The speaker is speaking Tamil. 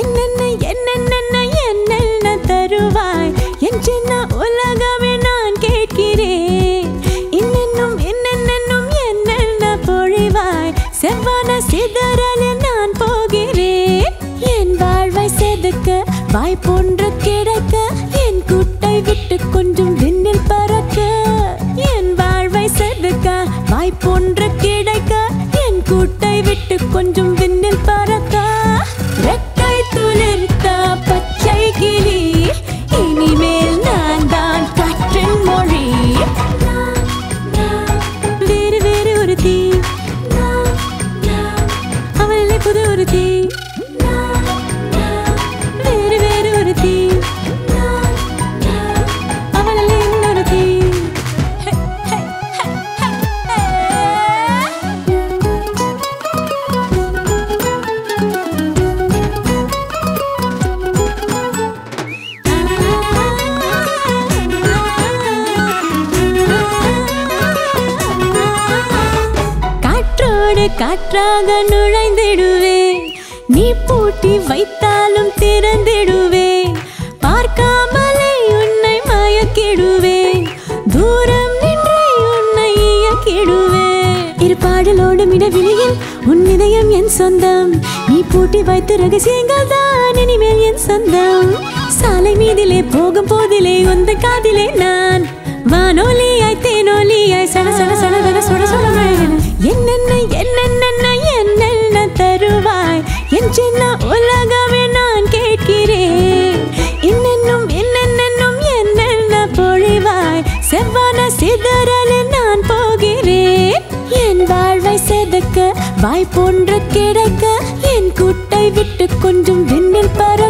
என்னென்ன என்னென்ன என்னென்ன தருவாய் என் சின்ன உலகமே நான் கேட்கிறேன் இன்னென்னும் என்னென்னும் என்னென்ன பொழிவாய் செவ்வான சிதறலில் நான் போகிறேன் என் வாழ்வை செதுக்க வாய் போன்று கிடைக்க என் குட்டை விட்டு கொஞ்சம் விண்ணில் பறக்க என் வாழ்வை செதுக்க வாய் போன்று கிடைக்க என் கூட்டை விட்டு கொஞ்சம் விண்ணில் பறக்க ரெக்கை துளிர்த்த பச்சை கிளி இனிமேல் நான் தான் காற்றின் மொழி வேறு வேறு ஒரு தீ அவளை புது ஒரு தீ வேறு வேறு ஒரு தீ அவளை இன்னொரு தீ காற்றோடு காற்றாக நுழைந்திடுவேன் நீ பூட்டி வைத்தாலும் திறந்திடுவேன் பார்க்காமலே உன்னை மயக்கிடுவேன் தூரம் நின்றே உன்னை இயக்கிடுவேன் இரு பாடலோடு மிடவிழியில் உன் இதயம் என் சொந்தம் நீ பூட்டி வைத்த ரகசியங்கள் தான் இனிமேல் என் சொந்தம் சாலை மீதிலே போகும் போதிலே உந்த காதிலே நான் வானொலியாய் தேனொலியாய் சட சட சட சட சுட சுட மழையென. என்னென்ன என்னென்ன என்னென்ன தருவாய் என் சின்ன உலகமே நான் கேட்கிறேன் இன்னென்னும் என்னென்னும் என்னென்ன பொழிவாய் செவ்வான சிதறலில் நான் போகிறேன் என் வாழ்வை செதுக்க வாய் போன்று கிடைக்க என் குட்டை விட்டு கொஞ்சம் விண்ணில் பற